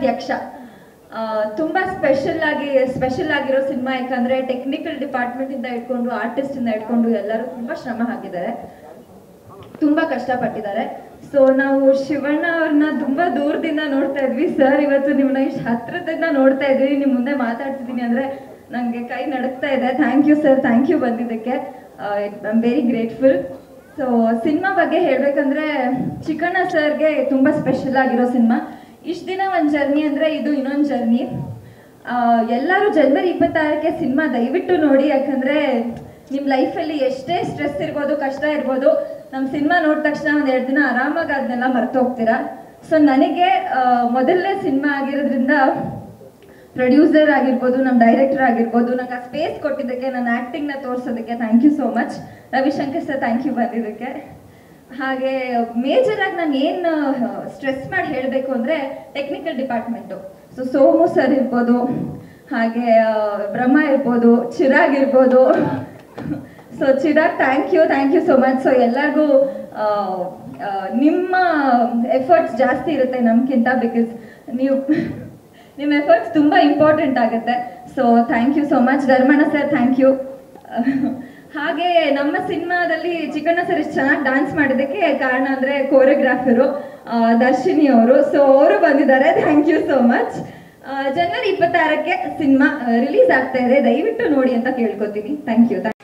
ಅಧ್ಯಕ್ಷ ಆ, ತುಂಬಾ ಸ್ಪೆಷಲ್ ಆಗಿ ಸ್ಪೆಷಲ್ ಆಗಿರೋ ಸಿನಿಮಾ ಯಾಕಂದ್ರೆ ಟೆಕ್ನಿಕಲ್ ಡಿಪಾರ್ಟ್ಮೆಂಟ್ ಇಂದ ಇಟ್ಕೊಂಡು ಆರ್ಟಿಸ್ಟ್ ಇಂದ ಇಟ್ಕೊಂಡು ಎಲ್ಲರೂ ತುಂಬಾ ಶ್ರಮ ಹಾಕಿದ್ದಾರೆ ತುಂಬಾ ಕಷ್ಟಪಟ್ಟಿದ್ದಾರೆ ಸೊ ನಾವು ಶಿವಣ್ಣ ಅವ್ರನ್ನ ತುಂಬಾ ದೂರದಿಂದ ನೋಡ್ತಾ ಇದ್ವಿ ಸರ್ ಇವತ್ತು ನಿಮ್ಮನ್ನ ಇಷ್ಟು ಹತ್ರದಿಂದ ನೋಡ್ತಾ ಇದ್ವಿ ನಿಮ್ ಮುಂದೆ ಮಾತಾಡ್ತಿದ್ದೀನಿ ಅಂದ್ರೆ ನಂಗೆ ಕೈ ನಡುಕ್ತಾ ಇದೆ thank you sir thank you ಬಂದಿದ್ದಕ್ಕೆ I am very grateful so cinema ಬಗ್ಗೆ ಹೇಳ್ಬೇಕಂದ್ರೆ ಚಿಕ್ಕಣ್ಣ ಸರ್ಗೆ ತುಂಬಾ ಸ್ಪೆಷಲ್ ಆಗಿರೋ ಸಿನಿಮಾ ಇಷ್ಟು ದಿನ ಒಂದು ಜರ್ನಿ ಅಂದ್ರೆ ಇದು ಇನ್ನೊಂದು ಜರ್ನಿ ಎಲ್ಲರೂ ಜನವರಿ ಇಪ್ಪತ್ತಾರಕ್ಕೆ ಸಿನಿಮಾ ದಯವಿಟ್ಟು ನೋಡಿ ಯಾಕಂದ್ರೆ ನಿಮ್ಮ ಲೈಫಲ್ಲಿ ಎಷ್ಟೇ ಸ್ಟ್ರೆಸ್ ಇರ್ಬೋದು ಕಷ್ಟ ಇರ್ಬೋದು ನಮ್ಮ ಸಿನಿಮಾ ನೋಡಿದ ತಕ್ಷಣ ಒಂದ್ ಎರಡು ದಿನ ಆರಾಮಾಗಿ ಅದನ್ನೆಲ್ಲ ಮರ್ತು ಹೋಗ್ತೀರಾ ಸೊ ನನಗೆ ಆ, ಮೊದಲನೇ ಸಿನಿಮಾ ಆಗಿರೋದ್ರಿಂದ ಪ್ರೊಡ್ಯೂಸರ್ ಆಗಿರ್ಬೋದು ನಮ್ಮ ಡೈರೆಕ್ಟರ್ ಆಗಿರ್ಬೋದು ನಂಗೆ ಆ ಸ್ಪೇಸ್ ಕೊಟ್ಟಿದ್ದಕ್ಕೆ ನನ್ನ ಆ್ಯಕ್ಟಿಂಗ್ನ ತೋರಿಸೋದಕ್ಕೆ thank you so much Ravishankar sir thank you ಬಂದಿದ್ದಕ್ಕೆ ಹಾಗೆ ಮೇಜರ್ ಆಗಿ ನಾನು ಏನು ಸ್ಟ್ರೆಸ್ ಮಾಡಿ ಹೇಳಬೇಕು ಅಂದರೆ technical department so Somu sir ಇರ್ಬೋದು ಹಾಗೆ ಆ, ಬ್ರಹ್ಮ ಇರ್ಬೋದು ಚಿರಾಗ್ ಇರ್ಬೋದು so Chirag thank you thank you so much so ಎಲ್ಲರಿಗೂ ಆ, ಆ, ನಿಮ್ಮ ಎಫರ್ಟ್ಸ್ ಜಾಸ್ತಿ ಇರುತ್ತೆ ನಮ್ಗಿಂತ ಬಿಕಾಸ್ ನೀವು ನಿಮ್ಮ ಎಫರ್ಟ್ಸ್ ತುಂಬ ಇಂಪಾರ್ಟೆಂಟ್ ಆಗುತ್ತೆ so thank you so much Dharmanna sir thank you ಹಾಗೆ ನಮ್ಮ ಸಿನಿಮಾದಲ್ಲಿ ಚಿಕ್ಕಣ್ಣ ಸರ್ ಇಷ್ಟು ಚೆನ್ನಾಗಿ ಡಾನ್ಸ್ ಮಾಡಿದ್ದಕ್ಕೆ ಕಾರಣ ಅಂದರೆ ಕೋರಿಯೋಗ್ರಾಫರು ದರ್ಶಿನಿ ಅವರು ಸೊ ಅವರು ಬಂದಿದ್ದಾರೆ ಥ್ಯಾಂಕ್ ಯು ಸೋ ಮಚ್ ಜನವರಿ ಇಪ್ಪತ್ತಾರಕ್ಕೆ ಸಿನಿಮಾ ರಿಲೀಸ್ ಆಗ್ತಾ ಇದೆ ದಯವಿಟ್ಟು ನೋಡಿ ಅಂತ ಕೇಳ್ಕೊತೀನಿ ಥ್ಯಾಂಕ್ ಯು